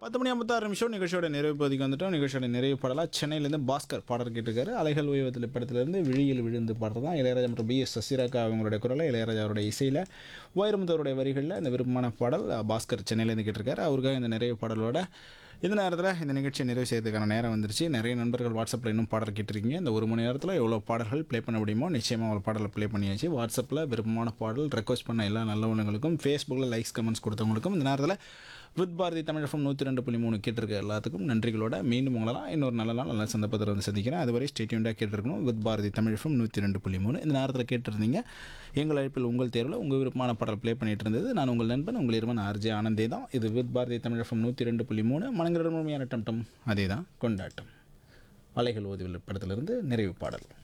பத்து மணி ஐம்பத்தாறு நிமிஷம் நிகழ்ச்சியோட நிறைவு பகுதிக்கு வந்துட்டோம் நிகழ்ச்சியோட நிறைவு பாடலாக சென்னையிலேருந்து பாஸ்கர் பாடல் கேட்டிருக்காரு அலைகள் ஓய்வத்தில் படத்துலேருந்து விழியில் விழுந்து பாடுறது தான் இளையராஜா மற்றும் பி எஸ் சசிராக்கா அவங்களுடைய குரலை இளையராஜா அவருடைய இசையில் வைரமுத்தவருடைய வரிகளில் இந்த விருப்பமான பாடல் அஹ், பாஸ்கர் சென்னையிலேருந்து கேட்டிருக்காரு அவருக்காக இந்த நிறைவு பாடலோட இந்த நேரத்தில் இந்த நிகழ்ச்சியை நிறைவு செய்யறதுக்கான நேரம் வந்துருச்சு நிறைய நண்பர்கள் வாட்ஸ்அப்பில் இன்னும் பாடல் கேட்டிருக்கீங்க இந்த ஒரு மணி நேரத்தில் எவ்வளோ பாடல்கள் ப்ளே பண்ண முடியுமோ நிச்சயமாக ஒரு பாடலை ப்ளே பண்ணியாச்சு வாட்ஸ்அப்பில் விருப்பமான பாடல் ரெக்வஸ்ட் பண்ண எல்லா நல்லவங்களுக்கும் ஃபேஸ்புக்கில் லைக்ஸ் கமெண்ட்ஸ் கொடுத்தவங்களுக்கும் இந்த நேரத்தில் வித் பாரதி தமிழ் எஃப்எம் நூற்றி ரெண்டு புள்ளி மூணு கேட்டிருக்க எல்லாத்துக்கும் நன்றிகளோட மீண்டும் உங்களெல்லாம் இன்னொரு நல்ல நாள் நல்ல சந்தர்ப்பத்தில் வந்து சந்திக்கிறேன் அதுவரை ஸ்டேட்யூண்டாக கேட்டிருக்கணும் வித் பாரதி தமிழ் எஃப்எம் நூற்றி ரெண்டு புள்ளி மூணு இந்த நேரத்தில் கேட்டிருந்தீங்க எங்கள் அழைப்பில் உங்கள் தேர்வில் உங்கள் விருப்பமான பாடல் ப்ளே பண்ணிட்டு இருந்தது நான் உங்கள் நண்பன் உங்கள் இருவன் ஆர்ஜே ஆனந்தே தான் இது வித் பாரதி தமிழ் எஃப்எம் நூற்றி ரெண்டு புள்ளி மூணு மனங்களிடம் உண்மையான டம்டம் அதே தான் கொண்டாட்டம் அலைகள் ஓதிவில் படத்திலிருந்து நிறைவு பாடல்